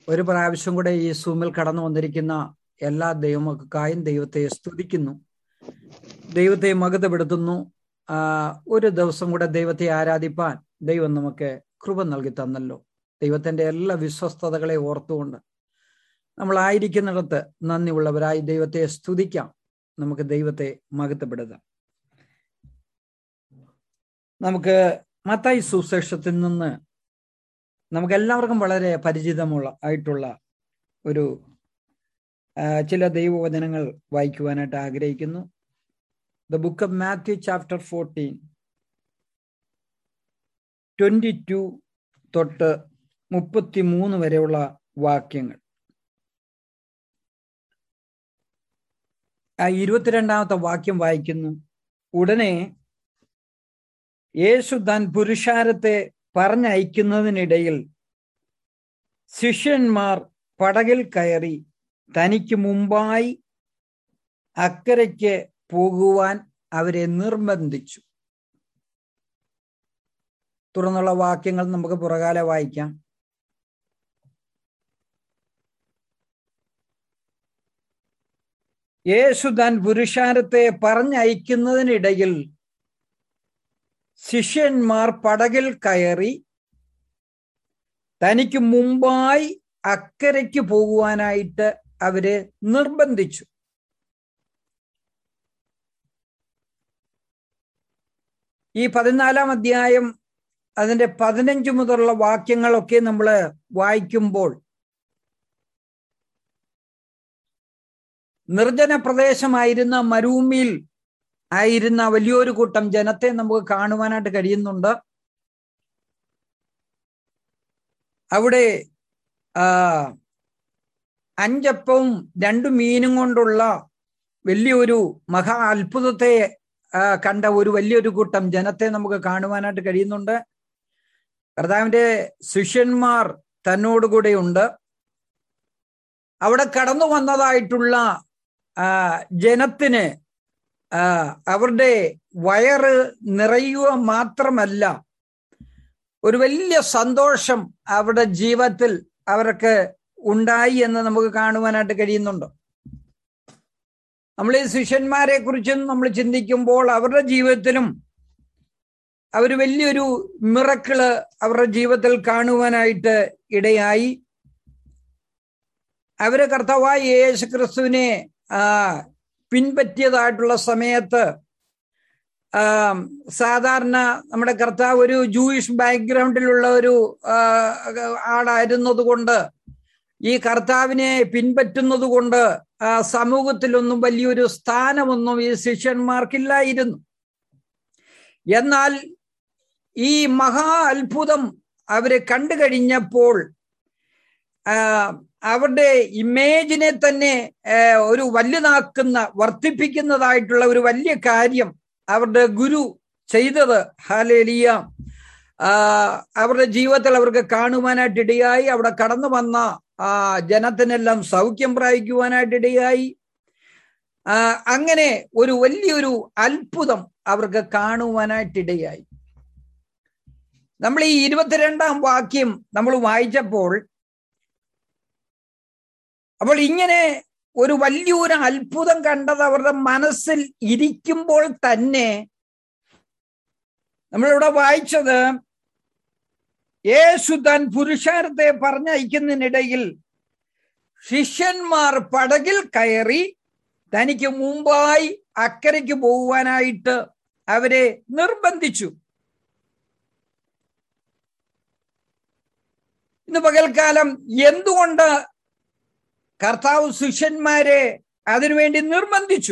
ഒരു പ്രാവശ്യം കൂടെ ഈ സൂമിൽ കടന്നു വന്നിരിക്കുന്ന എല്ലാ ദൈവമക്കായും ദൈവത്തെ സ്തുതിക്കുന്നു ദൈവത്തെ മകതപ്പെടുത്തുന്നു ആ, ഒരു ദിവസം കൂടെ ദൈവത്തെ ആരാധിപ്പാൻ ദൈവം നമുക്ക് കൃപ നൽകി തന്നല്ലോ ദൈവത്തിന്റെ എല്ലാ വിശ്വസ്തതകളെ ഓർത്തുകൊണ്ട് നമ്മളായിരിക്കുന്നിടത്ത് നന്ദിയുള്ളവരായി ദൈവത്തെ സ്തുതിക്കാം നമുക്ക് ദൈവത്തെ മകത്തപ്പെടുത്താം നമുക്ക് മത്തായി സുശേഷത്തിൽ നിന്ന് നമുക്ക് എല്ലാവർക്കും വളരെ പരിചിതമുള്ള ആയിട്ടുള്ള ഒരു ആ, ചില ദൈവവചനങ്ങൾ വായിക്കുവാനായിട്ട് ആഗ്രഹിക്കുന്നു the book of Matthew chapter fourteen twenty two തൊട്ട് മുപ്പത്തി മൂന്ന് വരെയുള്ള വാക്യങ്ങൾ ആ ഇരുപത്തിരണ്ടാമത്തെ വാക്യം വായിക്കുന്നു ഉടനെ യേശു താൻ പുരുഷാരത്തെ പറഞ്ഞയക്കുന്നതിനിടയിൽ ശിഷ്യന്മാർ പടകിൽ കയറി തനിക്ക് മുമ്പായി അക്കരയ്ക്ക് പോകുവാൻ അവരെ നിർബന്ധിച്ചു തുടർന്നുള്ള വാക്യങ്ങൾ നമുക്ക് പുറകാലെ വായിക്കാം യേശു താൻ പുരുഷാരത്തെ പറഞ്ഞയക്കുന്നതിനിടയിൽ ശിഷ്യന്മാർ പടകിൽ കയറി തനിക്ക് മുമ്പായി അക്കരയ്ക്ക് പോകുവാനായിട്ട് അവരെ നിർബന്ധിച്ചു ഈ പതിനാലാം അധ്യായം അതിന്റെ പതിനഞ്ച് മുതലുള്ള വാക്യങ്ങളൊക്കെ നമ്മൾ വായിക്കുമ്പോൾ നിർജ്ജന പ്രദേശമായിരുന്ന മരുഭൂമിയിൽ ആയിരുന്ന വലിയൊരു കൂട്ടം ജനത്തെ നമുക്ക് കാണുവാനായിട്ട് കഴിയുന്നുണ്ട് അവിടെ ആ അഞ്ചപ്പവും രണ്ടു മീനും കൊണ്ടുള്ള വലിയൊരു മഹാ അത്ഭുതത്തെ ആ, കണ്ട ഒരു വലിയൊരു കൂട്ടം ജനത്തെ നമുക്ക് കാണുവാനായിട്ട് കഴിയുന്നുണ്ട് കർത്താവിന്റെ ശിഷ്യന്മാർ തന്നോടുകൂടെ ഉണ്ട് അവിടെ കടന്നു വന്നതായിട്ടുള്ള ആ, ജനത്തിന് ആ, അവരുടെ വയറ് നിറയുക മാത്രമല്ല ഒരു വലിയ സന്തോഷം അവരുടെ ജീവിതത്തിൽ അവർക്ക് ഉണ്ടായി എന്ന് നമുക്ക് കാണുവാനായിട്ട് കഴിയുന്നുണ്ട് നമ്മൾ ഈ ശിഷ്യന്മാരെ കുറിച്ചും നമ്മൾ ചിന്തിക്കുമ്പോൾ അവരുടെ ജീവിതത്തിലും അവർ വലിയൊരു മിറക്കിള് അവരുടെ ജീവിതത്തിൽ കാണുവാനായിട്ട് ഇടയായി അവര് കർത്താവായ യേശു ക്രിസ്തുവിനെ ആ പിൻപറ്റിയതായിട്ടുള്ള സമയത്ത് ആ, സാധാരണ നമ്മുടെ കർത്താവ് ഒരു ജൂയിഷ് ബാക്ക്ഗ്രൗണ്ടിലുള്ള ഒരു ആ, ആളായിരുന്നത് കൊണ്ട് ഈ കർത്താവിനെ പിൻപറ്റുന്നത് കൊണ്ട് ആ, സമൂഹത്തിലൊന്നും വലിയൊരു സ്ഥാനമൊന്നും ഈ ശിഷ്യന്മാർക്കില്ലായിരുന്നു എന്നാൽ ഈ മഹാ അത്ഭുതം അവര് കണ്ടു കഴിഞ്ഞപ്പോൾ ആ, അവരുടെ ഇമേജിനെ തന്നെ ആ, ഒരു വലുതാക്കുന്ന വർദ്ധിപ്പിക്കുന്നതായിട്ടുള്ള ഒരു വലിയ കാര്യം അവരുടെ ഗുരു ചെയ്തത് ഹാലേലിയ ആ, അവരുടെ ജീവിതത്തിൽ അവർക്ക് കാണുവാനായിട്ട് ഇടയായി അവിടെ കടന്നു വന്ന ആ ജനത്തിനെല്ലാം സൗഖ്യം പ്രാപിക്കുവാനായിട്ട് ഇടയായി ആ, അങ്ങനെ ഒരു വലിയൊരു അത്ഭുതം അവർക്ക് കാണുവാനായിട്ട് ഇടയായി നമ്മൾ ഈ ഇരുപത്തിരണ്ടാം വാക്യം നമ്മൾ വായിച്ചപ്പോൾ അപ്പോൾ ഇങ്ങനെ ഒരു വലിയൊരു അത്ഭുതം കണ്ടത് അവരുടെ മനസ്സിൽ ഇരിക്കുമ്പോൾ തന്നെ നമ്മളിവിടെ വായിച്ചത് യേശു താൻ പുരുഷാരത്തെ പറഞ്ഞയക്കുന്നതിനിടയിൽ ശിഷ്യന്മാർ പടകിൽ കയറി തനിക്ക് മുമ്പായി അക്കരയ്ക്ക് പോകുവാനായിട്ട് അവരെ നിർബന്ധിച്ചു ഇന്ന് പകൽക്കാലം എന്തുകൊണ്ട് കർത്താവ് ശിഷ്യന്മാരെ അതിനുവേണ്ടി നിർബന്ധിച്ചു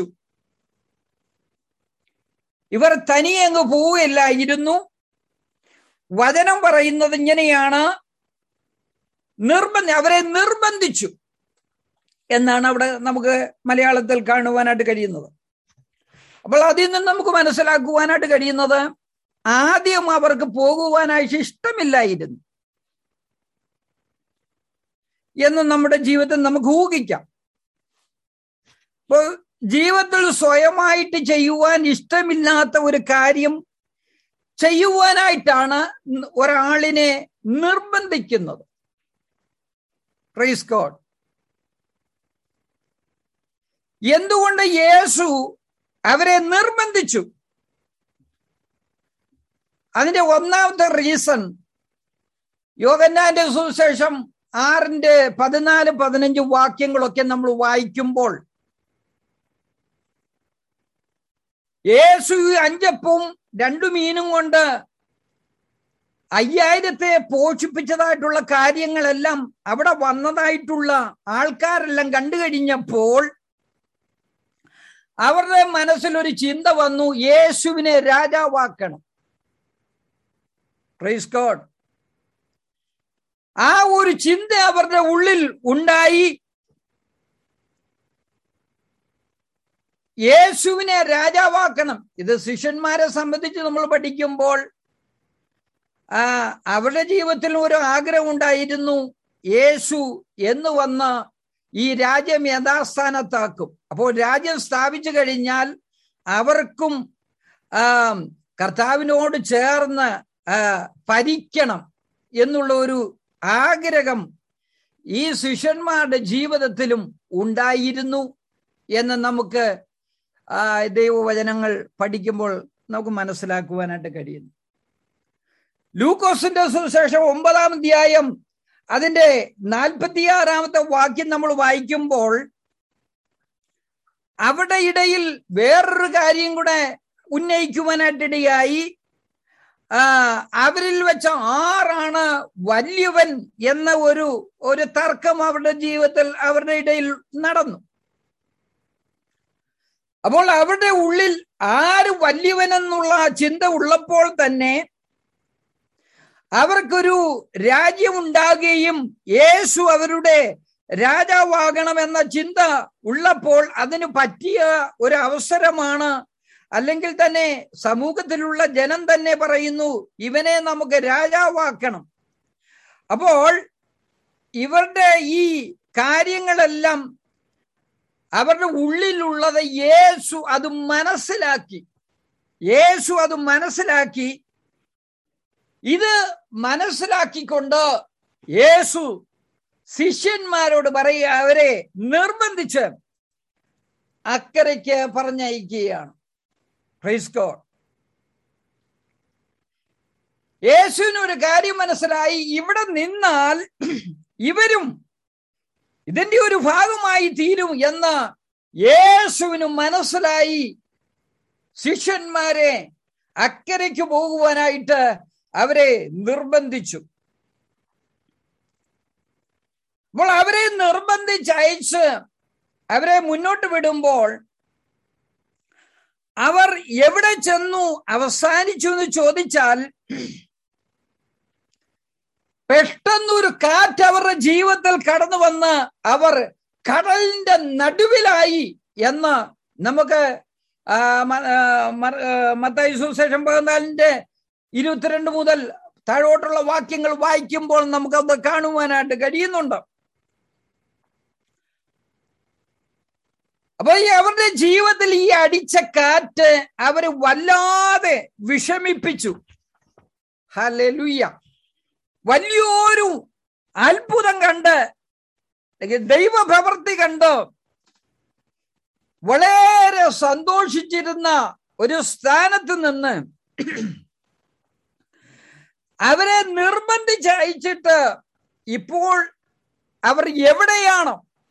ഇവർ തനിയെ അങ്ങ് പോവുകയില്ലായിരുന്നു വചനം പറയുന്നത് ഇങ്ങനെയാണ് നിർബന്ധ അവരെ നിർബന്ധിച്ചു എന്നാണ് അവിടെ നമുക്ക് മലയാളത്തിൽ കാണുവാനായിട്ട് കഴിയുന്നത് അപ്പോൾ അതിൽ നിന്ന് നമുക്ക് മനസ്സിലാക്കുവാനായിട്ട് കഴിയുന്നത് ആദ്യം അവർക്ക് പോകുവാനായിട്ട് ഇഷ്ടമില്ലായിരുന്നു എന്ന് നമ്മുടെ ജീവിതത്തിൽ നമുക്ക് ഊഹിക്കാം അപ്പോൾ ജീവിതത്തിൽ സ്വയമായിട്ട് ചെയ്യുവാൻ ഇഷ്ടമില്ലാത്ത ഒരു കാര്യം ചെയ്യുവാനായിട്ടാണ് ഒരാളിനെ നിർബന്ധിക്കുന്നത് പ്രൈസ് ഗോഡ് എന്തുകൊണ്ട് യേശു അവരെ നിർബന്ധിച്ചു അതിന്റെ ഒന്നാമത്തെ റീസൺ യോഗന്നാന്റെ സുവിശേഷം ആറിന്റെ പതിനാല് പതിനഞ്ച് വാക്യങ്ങളൊക്കെ നമ്മൾ വായിക്കുമ്പോൾ യേശു അഞ്ചപ്പവും രണ്ടു മീനും കൊണ്ട് അയ്യായിരത്തെ പോഷിപ്പിച്ചതായിട്ടുള്ള കാര്യങ്ങളെല്ലാം അവിടെ വന്നതായിട്ടുള്ള ആൾക്കാരെല്ലാം കണ്ടു കഴിഞ്ഞപ്പോൾ അവരുടെ മനസ്സിൽ ഒരു ചിന്ത വന്നു യേശുവിനെ രാജാവാക്കണം പ്രൈസ് ഗോഡ് ആ ഒരു ചിന്ത അവരുടെ ഉള്ളിൽ ഉണ്ടായി യേശുവിനെ രാജാവാക്കണം ഇത് ശിഷ്യന്മാരെ സംബന്ധിച്ച് നമ്മൾ പഠിക്കുമ്പോൾ ആ അവരുടെ ജീവിതത്തിൽ ഒരു ആഗ്രഹം ഉണ്ടായിരുന്നു യേശു എന്ന് വന്ന് ഈ രാജ്യം യഥാസ്ഥാനത്താക്കും അപ്പോൾ രാജ്യം സ്ഥാപിച്ചു കഴിഞ്ഞാൽ അവർക്കും ആ കർത്താവിനോട് ചേർന്ന് ഭരിക്കണം എന്നുള്ള ഒരു ആഗ്രഹം ഈ ശിഷ്യന്മാരുടെ ജീവിതത്തിലും ഉണ്ടായിരുന്നു എന്ന് നമുക്ക് ദൈവവചനങ്ങൾ പഠിക്കുമ്പോൾ നമുക്ക് മനസ്സിലാക്കുവാനായിട്ട് കഴിയുന്നു ലൂക്കോസിന്റെ സുശേഷം ഒമ്പതാം അധ്യായം അതിന്റെ നാൽപ്പത്തിയാറാമത്തെ വാക്യം നമ്മൾ വായിക്കുമ്പോൾ അവിടെ ഇടയിൽ വേറൊരു കാര്യം കൂടെ ഉന്നയിക്കുവാനായിട്ടിടയായി അവരിൽ വെച്ച ആറാണ് വലിയവൻ എന്ന ഒരു ഒരു തർക്കം അവരുടെ ജീവിതത്തിൽ അവരുടെ ഇടയിൽ നടന്നു അപ്പോൾ അവരുടെ ഉള്ളിൽ ആര് വലിയവനെന്നുള്ള ചിന്ത ഉള്ളപ്പോൾ തന്നെ അവർക്കൊരു രാജ്യമുണ്ടാകുകയും യേശു അവരുടെ രാജാവാകണമെന്ന ചിന്ത ഉള്ളപ്പോൾ അതിന് പറ്റിയ ഒരു അവസരമാണ് അല്ലെങ്കിൽ തന്നെ സമൂഹത്തിലുള്ള ജനം തന്നെ പറയുന്നു ഇവനെ നമുക്ക് രാജാവാക്കണം അപ്പോൾ ഇവരുടെ ഈ കാര്യങ്ങളെല്ലാം അവരുടെ ഉള്ളിലുള്ളത് യേശു അത് മനസ്സിലാക്കി യേശു അത് മനസ്സിലാക്കി ഇത് മനസ്സിലാക്കിക്കൊണ്ട് യേശു ശിഷ്യന്മാരോട് പറയുക അവരെ നിർബന്ധിച്ച് അക്കരയ്ക്ക് പറഞ്ഞയക്കുകയാണ് പ്രൈസ് ഗോഡ് യേശുവിന് ഒരു കാര്യം മനസ്സിലായി ഇവിടെ നിന്നാൽ ഇവരും ഇതിന്റെ ഒരു ഭാഗമായി തീരും എന്ന് യേശുവിന് മനസ്സിലായി ശിഷ്യന്മാരെ അക്കരയ്ക്ക് പോകുവാനായിട്ട് അവരെ നിർബന്ധിച്ചു അപ്പോൾ അവരെ നിർബന്ധിച്ചയച്ച് അവരെ മുന്നോട്ട് വിടുമ്പോൾ അവർ എവിടെ ചെന്നു അവസാനിച്ചു എന്ന് ചോദിച്ചാൽ പെട്ടെന്നൊരു കാറ്റ് അവരുടെ ജീവിതത്തിൽ കടന്നു വന്ന് അവർ കടലിന്റെ നടുവിലായി എന്ന് നമുക്ക് മത്തായി സുശേഷം പതിനാലിന്റെ ഇരുപത്തിരണ്ട് മുതൽ താഴോട്ടുള്ള വാക്യങ്ങൾ വായിക്കുമ്പോൾ നമുക്കത് കാണുവാനായിട്ട് കഴിയുന്നുണ്ട് അപ്പൊ ഈ അവരുടെ ജീവിതത്തിൽ ഈ അടിച്ച കാറ്റ് അവര് വല്ലാതെ വിഷമിപ്പിച്ചു ഹലലുയ്യ വലിയൊരു അത്ഭുതം കണ്ട് ദൈവപ്രവൃത്തി കണ്ട് വളരെ സന്തോഷിച്ചിരുന്ന ഒരു സ്ഥാനത്ത് നിന്ന് അവരെ നിർബന്ധിച്ച് അയച്ചിട്ട് ഇപ്പോൾ അവർ എവിടെയാണ്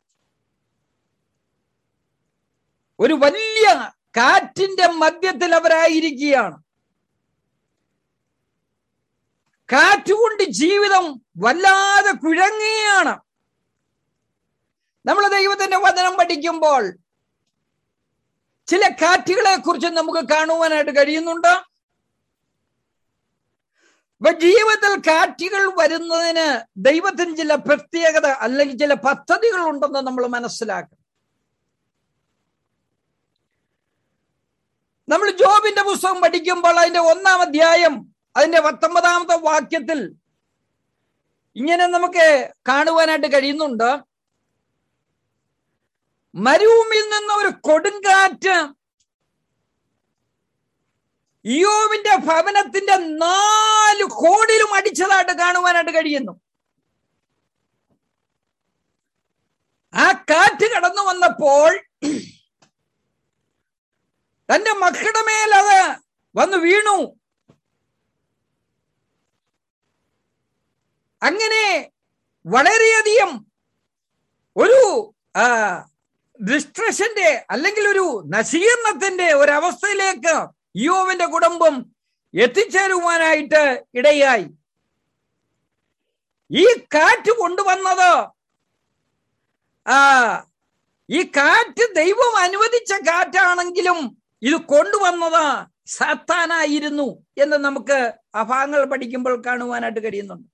ഒരു വലിയ കാറ്റിന്റെ മധ്യത്തിൽ അവരായിരിക്കുകയാണ് കാറ്റുകൊണ്ട് ജീവിതം വല്ലാതെ കുഴങ്ങുകയാണ് നമ്മൾ ദൈവത്തിന്റെ വചനം പഠിക്കുമ്പോൾ ചില കാറ്റുകളെ കുറിച്ച് നമുക്ക് കാണുവാനായിട്ട് കഴിയുന്നുണ്ട് അപ്പൊ ജീവിതത്തിൽ കാറ്റുകൾ വരുന്നതിന് ദൈവത്തിന് ചില പ്രത്യേകത അല്ലെങ്കിൽ ചില പദ്ധതികൾ ഉണ്ടെന്ന് നമ്മൾ മനസ്സിലാക്കണം നമ്മൾ ജോബിന്റെ പുസ്തകം പഠിക്കുമ്പോൾ അതിന്റെ ഒന്നാം അധ്യായം അതിന്റെ പത്തൊമ്പതാമത്തെ വാക്യത്തിൽ ഇങ്ങനെ നമുക്ക് കാണുവാനായിട്ട് കഴിയുന്നുണ്ട് മരുഭൂമിയിൽ നിന്ന് ഒരു കൊടുങ്കാറ്റ് ഇയോവിന്റെ ഭവനത്തിന്റെ നാല് കോടിലും അടിച്ചതായിട്ട് കാണുവാനായിട്ട് കഴിയുന്നു വന്നപ്പോൾ തന്റെ മക്കളുടെ മേൽ അത് വന്ന് വീണു അങ്ങനെ വളരെയധികം ഒരു ഡിസ്ട്രഷന്റെ അല്ലെങ്കിൽ ഒരു നശീകരണത്തിന്റെ ഒരവസ്ഥയിലേക്ക് യോവിന്റെ കുടുംബം എത്തിച്ചേരുവാനായിട്ട് ഇടയായി ഈ കാറ്റ് കൊണ്ടുവന്നത് ആ ഈ കാറ്റ് ദൈവം അനുവദിച്ച കാറ്റാണെങ്കിലും ഇത് കൊണ്ടുവന്നത് സാത്താനായിരുന്നു എന്ന് നമുക്ക് ആ ഭാഗങ്ങൾ പഠിക്കുമ്പോൾ കാണുവാനായിട്ട് കഴിയുന്നുണ്ട്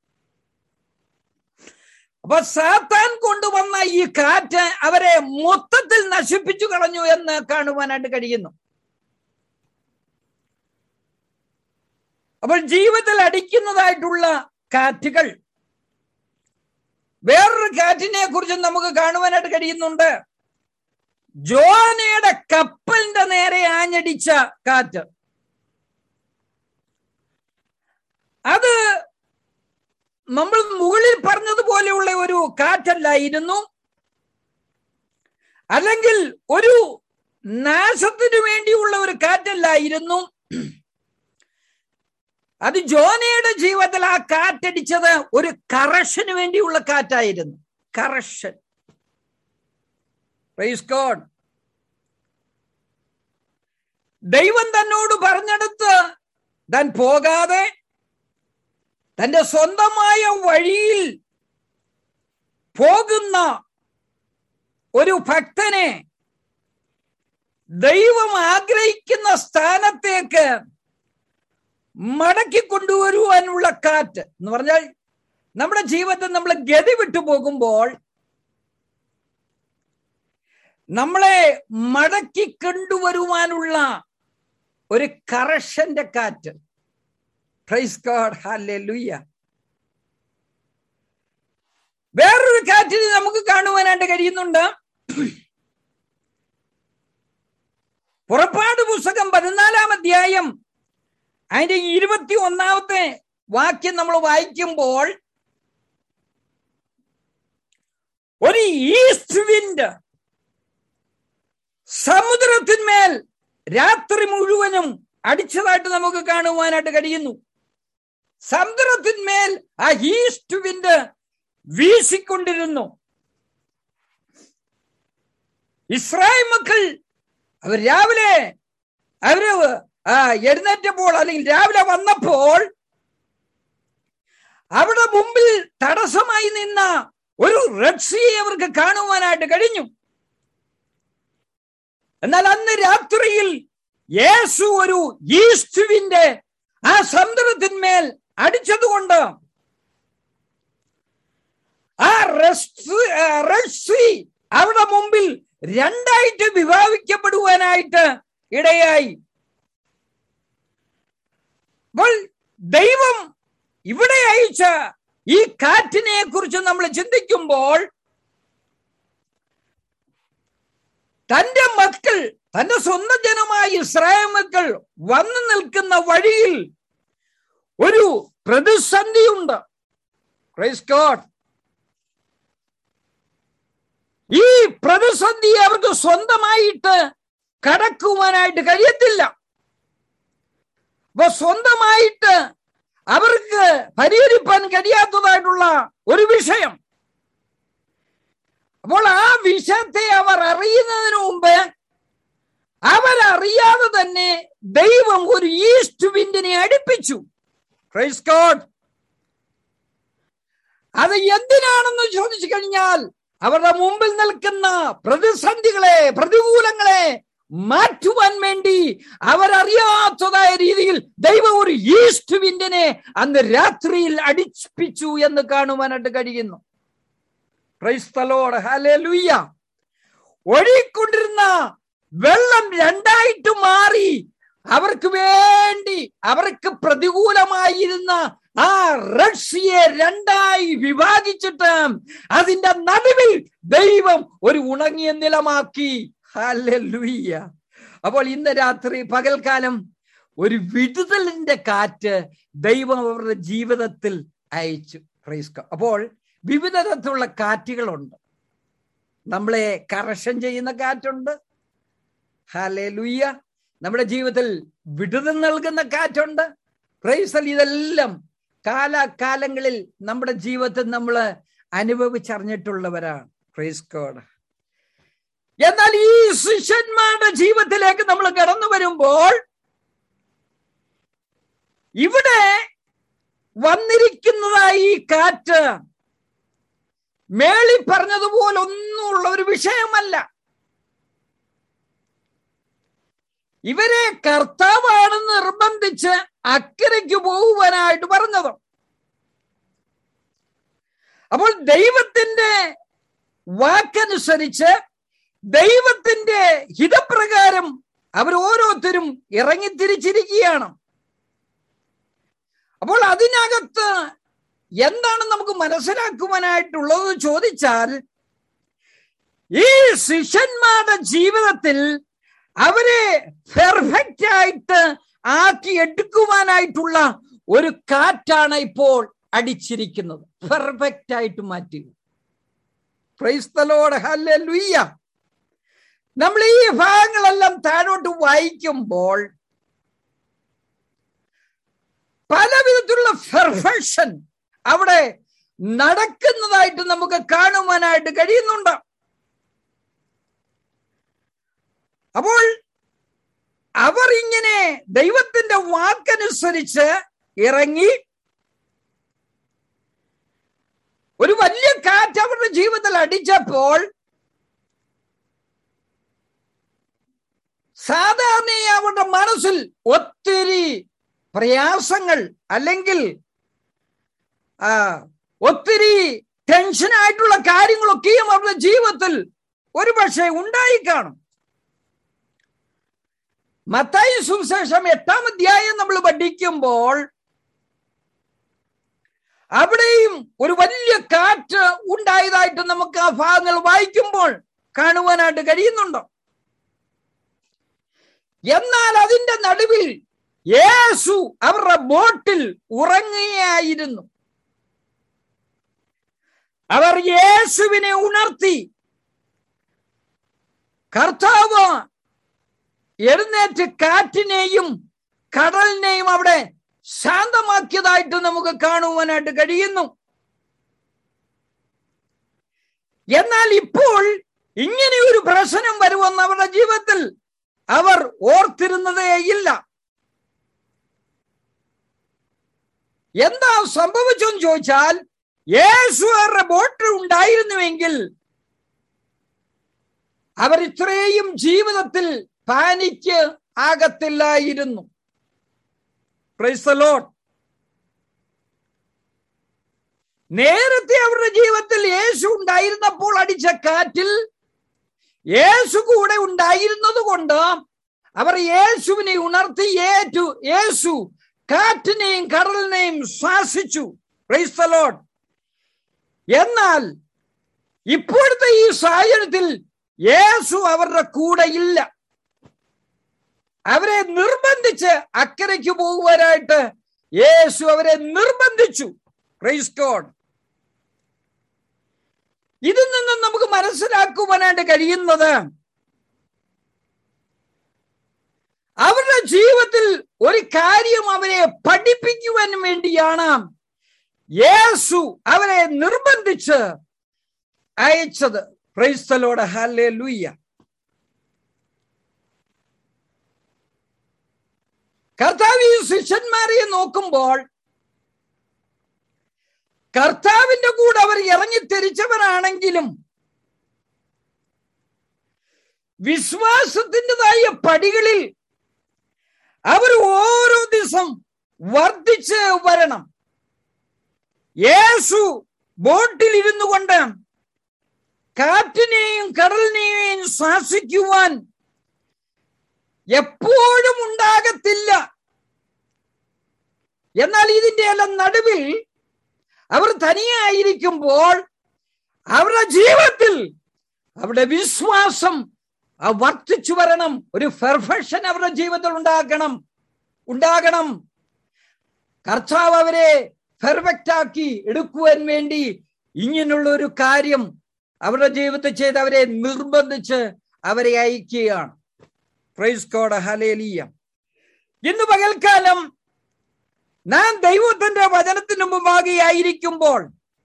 അപ്പൊ സാത്താൻ കൊണ്ടുവന്ന ഈ കാറ്റ് അവരെ മൊത്തത്തിൽ നശിപ്പിച്ചു കളഞ്ഞു എന്ന് കാണുവാനായിട്ട് കഴിയുന്നു അപ്പോൾ ജീവിതത്തിൽ അടിക്കുന്നതായിട്ടുള്ള കാറ്റുകൾ വേറൊരു കാറ്റിനെ കുറിച്ച് നമുക്ക് കാണുവാനായിട്ട് കഴിയുന്നുണ്ട് ജോനയുടെ കപ്പലിന്റെ നേരെ ആഞ്ഞടിച്ച കാറ്റ് അത് നമ്മൾ മുകളിൽ പറഞ്ഞതുപോലെയുള്ള ഒരു കാറ്റല്ലായിരുന്നു അല്ലെങ്കിൽ ഒരു നാശത്തിനു വേണ്ടിയുള്ള ഒരു കാറ്റല്ലായിരുന്നു അത് ജോനയുടെ ജീവിതത്തിൽ ആ കാറ്റടിച്ചത് ഒരു കറക്ഷന് വേണ്ടിയുള്ള കാറ്റായിരുന്നു കറക്ഷൻ ഗോഡ് ദൈവം തന്നോട് പറഞ്ഞെടുത്ത് താൻ പോകാതെ തന്റെ സ്വന്തമായ വഴിയിൽ പോകുന്ന ഒരു ഭക്തനെ ദൈവം ആഗ്രഹിക്കുന്ന സ്ഥാനത്തേക്ക് മടക്കി കൊണ്ടുവരുവാനുള്ള കാറ്റ് എന്ന് പറഞ്ഞാൽ നമ്മുടെ ജീവിതത്തിൽ നമ്മൾ ഗതി വിട്ടു പോകുമ്പോൾ നമ്മളെ മടക്കി കൊണ്ടുവരുവാനുള്ള ഒരു കറക്ഷന്റെ കാറ്റ് പ്രൈസ് ഗോഡ് ഹല്ലേലൂയ വേറൊരു കാറ്റിന് നമുക്ക് കാണുവാനായിട്ട് കഴിയുന്നുണ്ട് പുറപ്പാട് പുസ്തകം പതിനാലാം അധ്യായം അതിന്റെ ഇരുപത്തി ഒന്നാമത്തെ വാക്യം നമ്മൾ വായിക്കുമ്പോൾ ഒരു ഈസ്റ്റ് വിൻഡ് സമുദ്രത്തിന്മേൽ രാത്രി മുഴുവനും അടിച്ചതായിട്ട് നമുക്ക് കാണുവാനായിട്ട് കഴിയുന്നു സമുദ്രത്തിന്മേൽ ആ ഈസ്റ്റ് വിൻഡ് വീശിക്കൊണ്ടിരുന്നു ഇസ്രായേൽ മക്കൾ അവർ രാവിലെ അവര് ആ എഴുന്നേറ്റപ്പോൾ അല്ലെങ്കിൽ രാവിലെ വന്നപ്പോൾ അവിടെ മുമ്പിൽ തടസ്സമായി നിന്ന ഒരു റെഡ്സിയെ അവർക്ക് കാണുവാനായിട്ട് കഴിഞ്ഞു എന്നാൽ അന്ന് രാത്രിയിൽ യേശു ഒരു ഈസ്റ്റുവിന്റെ ആ സമുദ്രത്തിന്മേൽ അടിച്ചതുകൊണ്ട് ആ റെഡ്സി അവിടെ മുമ്പിൽ രണ്ടായിട്ട് വിഭാവിക്കപ്പെടുവാനായിട്ട് ഇടയായി അപ്പോൾ ദൈവം ഇവിടെ അയച്ച ഈ കാറ്റിനെ കുറിച്ച് നമ്മൾ ചിന്തിക്കുമ്പോൾ തന്റെ മക്കൾ തന്റെ സ്വന്തം ജനമായ ഇസ്രായേൽ മക്കൾ വന്നു നിൽക്കുന്ന വഴിയിൽ ഒരു പ്രതിസന്ധിയുണ്ട് ക്രൈസ് ഗോഡ് ഈ പ്രതിസന്ധി അവർക്ക് സ്വന്തമായിട്ട് കടക്കുവാനായിട്ട് കഴിയത്തില്ല അപ്പൊ സ്വന്തമായിട്ട് അവർക്ക് പരിഹരിപ്പാൻ കഴിയാത്തതായിട്ടുള്ള ഒരു വിഷയം അപ്പോൾ ആ വിഷയത്തെ അവർ അറിയുന്നതിന് മുമ്പ് അവരറിയാതെ തന്നെ ദൈവം ഒരു ഈസ്റ്റ് വിൻഡിനെ അടുപ്പിച്ചു ക്രൈസ് ഗോഡ് അത് എന്തിനാണെന്ന് ചോദിച്ചു കഴിഞ്ഞാൽ അവരുടെ മുമ്പിൽ നിൽക്കുന്ന പ്രതിസന്ധികളെ പ്രതികൂലങ്ങളെ മാറ്റുവാൻ വേണ്ടി അവരറിയാത്തതായ രീതിയിൽ ദൈവം ഒരു ഈസ്റ്റ് വിൻഡിനെ അന്ന് രാത്രിയിൽ അടിപ്പിച്ചു എന്ന് കാണുവാനായിട്ട് കഴിയുന്നു ക്രൈസ്തലോട് ഹലലുയ്യ ഒഴുകിക്കൊണ്ടിരുന്ന വെള്ളം രണ്ടായിട്ട് മാറി അവർക്ക് വേണ്ടി അവർക്ക് പ്രതികൂലമായിരുന്ന ആ റഷ്യയെ രണ്ടായി വിഭാഗിച്ചിട്ട് അതിന്റെ നടുവിൽ ദൈവം ഒരു ഉണങ്ങിയ നിലമാക്കി ഹല്ലേലൂയ്യ അപ്പോൾ ഇന്ന് രാത്രി പകൽക്കാലം ഒരു വിടുതലിന്റെ കാറ്റ് ദൈവം അവരുടെ ജീവിതത്തിൽ അയച്ചു പ്രൈസ്ക അപ്പോൾ വിവിധ തരത്തിലുള്ള കാറ്റുകളുണ്ട് നമ്മളെ കറക്ഷൻ ചെയ്യുന്ന കാറ്റുണ്ട് ഹാലേ ലുയ്യ നമ്മുടെ ജീവിതത്തിൽ വിടുതൽ നൽകുന്ന കാറ്റുണ്ട് പ്രൈസൽ ഇതെല്ലാം കാലാകാലങ്ങളിൽ നമ്മുടെ ജീവിതത്തിൽ നമ്മൾ അനുഭവിച്ചറിഞ്ഞിട്ടുള്ളവരാണ് പ്രൈസ് കോഡ് എന്നാൽ ഈ ശിഷ്യന്മാരുടെ ജീവിതത്തിലേക്ക് നമ്മൾ കടന്നു വരുമ്പോൾ ഇവിടെ വന്നിരിക്കുന്നതായി ഈ കാറ്റ് മേളി പറഞ്ഞതുപോലെ ഒന്നുമുള്ള ഒരു വിഷയമല്ല ഇവരെ കർത്താവാണെന്ന് നിർബന്ധിച്ച് അക്കരയ്ക്ക് പോകുവാനായിട്ട് പറഞ്ഞത് അപ്പോൾ ദൈവത്തിന്റെ വാക്കനുസരിച്ച് ദൈവത്തിന്റെ ഹിതപ്രകാരം അവർ ഓരോരുത്തരും ഇറങ്ങിത്തിരിച്ചിരിക്കുകയാണ് അപ്പോൾ അതിനകത്ത് എന്താണ് നമുക്ക് മനസ്സിലാക്കുവാനായിട്ടുള്ളത് ചോദിച്ചാൽ ഈ ശിഷ്യന്മാരുടെ ജീവിതത്തിൽ അവരെ പെർഫെക്റ്റ് ആയിട്ട് ആക്കി എടുക്കുവാനായിട്ടുള്ള ഒരു കാറ്റാണ് ഇപ്പോൾ അടിച്ചിരിക്കുന്നത് പെർഫെക്റ്റ് ആയിട്ട് മാറ്റി ക്രൈസ്തലോട് ഹല്ല ലുയ്യ നമ്മൾ ഈ ഭാഗങ്ങളെല്ലാം താഴോട്ട് വായിക്കുമ്പോൾ പല വിധത്തിലുള്ള പെർഫെക്ഷൻ അവിടെ നടക്കുന്നതായിട്ട് നമുക്ക് കാണുവാനായിട്ട് കഴിയുന്നുണ്ട് അപ്പോൾ അവർ ഇങ്ങനെ ദൈവത്തിന്റെ വാക്കനുസരിച്ച് ഇറങ്ങി ഒരു വലിയ കാറ്റ് അവരുടെ ജീവിതത്തിൽ അടിച്ചപ്പോൾ സാധാരണ അവരുടെ മനസ്സിൽ ഒത്തിരി പ്രയാസങ്ങൾ അല്ലെങ്കിൽ ഒത്തിരി ടെൻഷനായിട്ടുള്ള കാര്യങ്ങളൊക്കെയും അവരുടെ ജീവിതത്തിൽ ഒരുപക്ഷെ ഉണ്ടായി കാണും മത്തായി സുവിശേഷം എട്ടാം അധ്യായം നമ്മൾ പഠിക്കുമ്പോൾ അവിടെയും ഒരു വലിയ കാറ്റ് ഉണ്ടായതായിട്ട് നമുക്ക് ആ ഭാഗങ്ങൾ വായിക്കുമ്പോൾ കാണുവാനായിട്ട് കഴിയുന്നുണ്ടോ എന്നാൽ അതിന്റെ നടുവിൽ യേശു അവരുടെ ബോട്ടിൽ ഉറങ്ങുകയായിരുന്നു അവർ യേശുവിനെ ഉണർത്തി കർത്താവ് എഴുന്നേറ്റ് കാറ്റിനെയും കടലിനെയും അവിടെ ശാന്തമാക്കിയതായിട്ട് നമുക്ക് കാണുവാനായിട്ട് കഴിയുന്നു എന്നാൽ ഇപ്പോൾ ഇങ്ങനെ ഒരു പ്രശ്നം വരുമെന്ന് അവരുടെ ജീവിതത്തിൽ അവർ ഓർത്തിരുന്നതേ ഇല്ല എന്താ സംഭവിച്ചെന്ന് ചോദിച്ചാൽ യേശു അവരുടെ ബോട്ട് ഉണ്ടായിരുന്നുവെങ്കിൽ അവർ ഇത്രയും ജീവിതത്തിൽ പാനിക്ക് ആകത്തില്ലായിരുന്നു നേരത്തെ അവരുടെ ജീവിതത്തിൽ യേശു ഉണ്ടായിരുന്നപ്പോൾ അടിച്ച കാറ്റിൽ യേശു കൂടെ ഉണ്ടായിരുന്നത് കൊണ്ട് അവർ യേശുവിനെ ഉണർത്തി ഏറ്റു യേശു കാറ്റിനെയും കടലിനെയും ശ്വാസിച്ചു ക്രൈസ്തലോട്ട് എന്നാൽ ഇപ്പോഴത്തെ ഈ സാഹചര്യത്തിൽ യേശു അവരുടെ കൂടെ ഇല്ല അവരെ നിർബന്ധിച്ച് അക്കരയ്ക്ക് പോകുവാനായിട്ട് യേശു അവരെ നിർബന്ധിച്ചു ക്രൈസ് ഗോഡ് ഇതിൽ നിന്നും നമുക്ക് മനസ്സിലാക്കുവാനായിട്ട് കഴിയുന്നത് അവരുടെ ജീവിതത്തിൽ ഒരു കാര്യം അവരെ പഠിപ്പിക്കുവാൻ വേണ്ടിയാണ് യേശു അവരെ നിർബന്ധിച്ച് അയച്ചത് ക്രൈസ്തലോട് ഹല്ലേ ലൂയ്യ കർത്താവ് ഈ ശിഷ്യന്മാരെ നോക്കുമ്പോൾ കർത്താവിന്റെ കൂടെ അവർ ഇറങ്ങിത്തിരിച്ചവരാണെങ്കിലും വിശ്വാസത്തിൻ്റെതായ പടികളിൽ അവർ ഓരോ ദിവസം വർദ്ധിച്ച് വരണം യേശു ബോട്ടിൽ ഇരുന്നു കൊണ്ട് കാറ്റിനെയും കടലിനെയും ശ്വാസിക്കുവാൻ എപ്പോഴും ഉണ്ടാകത്തില്ല എന്നാൽ ഇതിന്റെ എല്ലാം നടുവിൽ അവർ തനിയായിരിക്കുമ്പോൾ അവരുടെ ജീവിതത്തിൽ അവരുടെ വിശ്വാസം വർദ്ധിച്ചു വരണം ഒരു പെർഫെക്ഷൻ അവരുടെ ജീവിതത്തിൽ ഉണ്ടാക്കണം ഉണ്ടാകണം കർത്താവ് അവരെ പെർഫെക്റ്റ് ആക്കി എടുക്കുവാൻ വേണ്ടി ഇങ്ങനെയുള്ള ഒരു കാര്യം അവരുടെ ജീവിതത്തിൽ ചെയ്ത് അവരെ നിർബന്ധിച്ച് അവരെ അയക്കുകയാണ് പ്രൈസ് കോഡ് ഹലേലിയ ഇന്ന് പകൽക്കാലം നാം ദൈവത്തിന്റെ വചനത്തിന് മുമ്പാകെ ആയിരിക്കുമ്പോൾ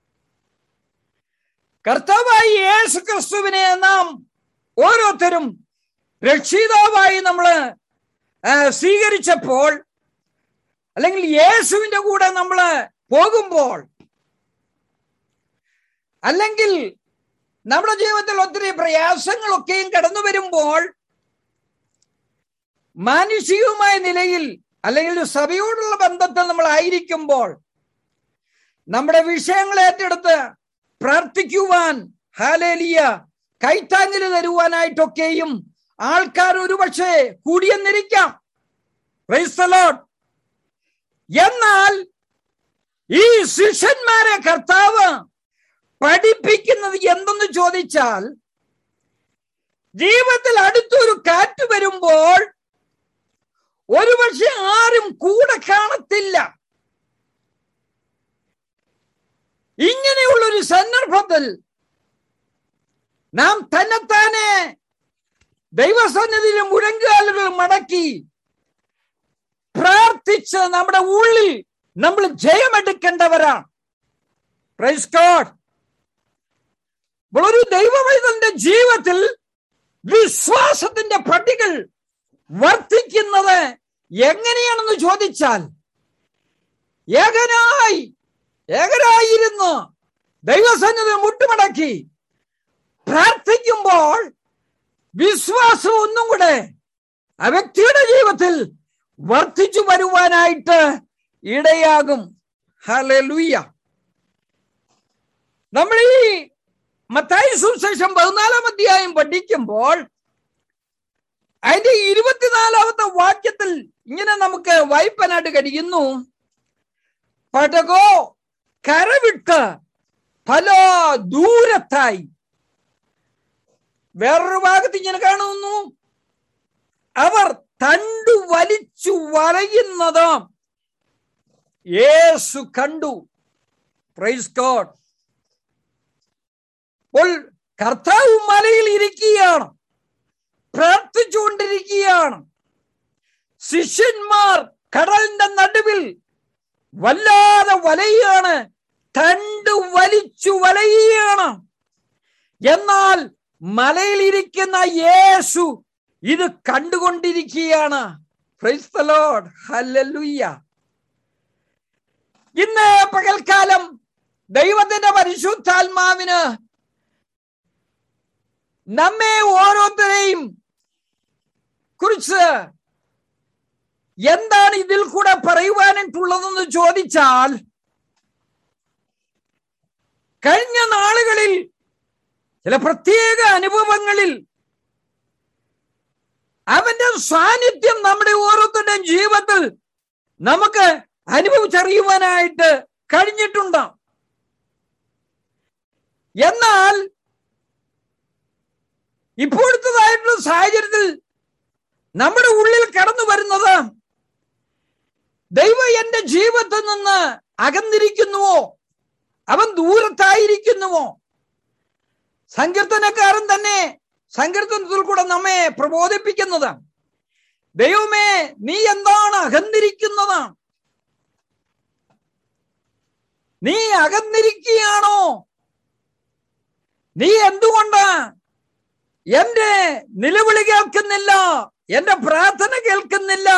കർത്താവായി യേശു ക്രിസ്തുവിനെ നാം ഓരോരുത്തരും രക്ഷിതാവായി നമ്മൾ സ്വീകരിച്ചപ്പോൾ അല്ലെങ്കിൽ യേശുവിന്റെ കൂടെ നമ്മൾ പോകുമ്പോൾ അല്ലെങ്കിൽ നമ്മുടെ ജീവിതത്തിൽ ഒത്തിരി പ്രയാസങ്ങളൊക്കെയും കടന്നു വരുമ്പോൾ മാനുഷികമായ നിലയിൽ അല്ലെങ്കിൽ സഭയോടുള്ള ബന്ധത്തിൽ നമ്മൾ ആയിരിക്കുമ്പോൾ നമ്മുടെ വിഷയങ്ങൾ ഏറ്റെടുത്ത് പ്രാർത്ഥിക്കുവാൻ ഹാലേലിയ കൈത്താങ്ങിൽ തരുവാനായിട്ടൊക്കെയും ആൾക്കാർ ഒരുപക്ഷെ കൂടിയെന്നിരിക്കാം എന്നാൽ ഈ ശിഷ്യന്മാരെ കർത്താവ് പഠിപ്പിക്കുന്നത് എന്തെന്ന് ചോദിച്ചാൽ ജീവിതത്തിൽ അടുത്തൊരു കാറ്റ് വരുമ്പോൾ ഒരുപക്ഷെ ആരും കൂടെ കാണത്തില്ല ഇങ്ങനെയുള്ള ഒരു സന്ദർഭത്തിൽ നാം തന്നെത്താനെ ദൈവസന്നിധിയിൽ മുഴങ്കാലുകൾ മടക്കി പ്രാർത്ഥിച്ച് നമ്മുടെ ഉള്ളിൽ നമ്മൾ ജയമെടുക്കേണ്ടവരാണ് പ്രൈസ് ഗോഡ് ഒരു ദൈവവൈതന്റെ ജീവിതത്തിൽ വിശ്വാസത്തിന്റെ പട്ടികൾ വർദ്ധിക്കുന്നത് എങ്ങനെയാണെന്ന് ചോദിച്ചാൽ ഏകനായി ഏകനായിരുന്ന് ദൈവസന്നിധി മുട്ടുമടക്കി പ്രാർത്ഥിക്കുമ്പോൾ വിശ്വാസം ഒന്നും കൂടെ ആ വ്യക്തിയുടെ ജീവിതത്തിൽ വർദ്ധിച്ചു വരുവാനായിട്ട് ഇടയാകും ഹലലുയ്യ നമ്മൾ ഈ മത്തായി സുശേഷം പതിനാലാം അധ്യായം പഠിക്കുമ്പോൾ അതിന്റെ ഇരുപത്തിനാലാമത്തെ വാക്യത്തിൽ ഇങ്ങനെ നമുക്ക് വായ്പനായിട്ട് കഴിയുന്നു പടകോ കരവിട്ട് പല ദൂരത്തായി വേറൊരു ഭാഗത്ത് ഇങ്ങനെ കാണുന്നു അവർ തണ്ടു വലിച്ചു വലയുന്നത് യേസു കണ്ടു പ്രൈസ് ഗോഡ് അപ്പോൾ കർത്താവ് മലയിൽ ഇരിക്കുകയാണ് പ്രാർത്ഥിച്ചുകൊണ്ടിരിക്കുകയാണ് ശിഷ്യന്മാർ കടലിന്റെ നടുവിൽ വല്ലാതെ വലയുകയാണ് തണ്ടു വലിച്ചു വലയുകയാണ് എന്നാൽ മലയിൽ ഇരിക്കുന്ന യേശു ഇത് കണ്ടുകൊണ്ടിരിക്കുകയാണ് ഇന്ന് പകൽക്കാലം ദൈവത്തിന്റെ പരിശുദ്ധാത്മാവിന് നമ്മെ ഓരോരുത്തരെയും കുറിച്ച് എന്താണ് ഇതിൽ കൂടെ പറയുവാനായിട്ടുള്ളതെന്ന് ചോദിച്ചാൽ കഴിഞ്ഞ നാളുകളിൽ ചില പ്രത്യേക അനുഭവങ്ങളിൽ അവന്റെ സാന്നിധ്യം നമ്മുടെ ഓരോരുത്തരുടെയും ജീവിതത്തിൽ നമുക്ക് അനുഭവിച്ചറിയുവാനായിട്ട് കഴിഞ്ഞിട്ടുണ്ട് എന്നാൽ ഇപ്പോഴത്തതായിട്ടുള്ള സാഹചര്യത്തിൽ നമ്മുടെ ഉള്ളിൽ കടന്നു വരുന്നത് ദൈവം എന്റെ ജീവിതത്തിൽ നിന്ന് അകന്നിരിക്കുന്നുവോ അവൻ ദൂരത്തായിരിക്കുന്നുവോ സങ്കീർത്തനക്കാരൻ തന്നെ സങ്കീർത്തനത്തിൽ കൂടെ നമ്മെ പ്രബോധിപ്പിക്കുന്നത് ദൈവമേ നീ എന്താണ് അകന്നിരിക്കുന്നത് നീ അകന്നിരിക്കുകയാണോ നീ എന്തുകൊണ്ട് എന്റെ നിലവിളി കേൾക്കുന്നില്ല എന്റെ പ്രാർത്ഥന കേൾക്കുന്നില്ല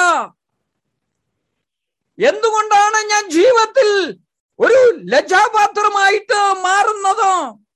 എന്തുകൊണ്ടാണ് ഞാൻ ജീവിതത്തിൽ ഒരു ലജ്ജാപാത്രമായിട്ട് മാറുന്നത്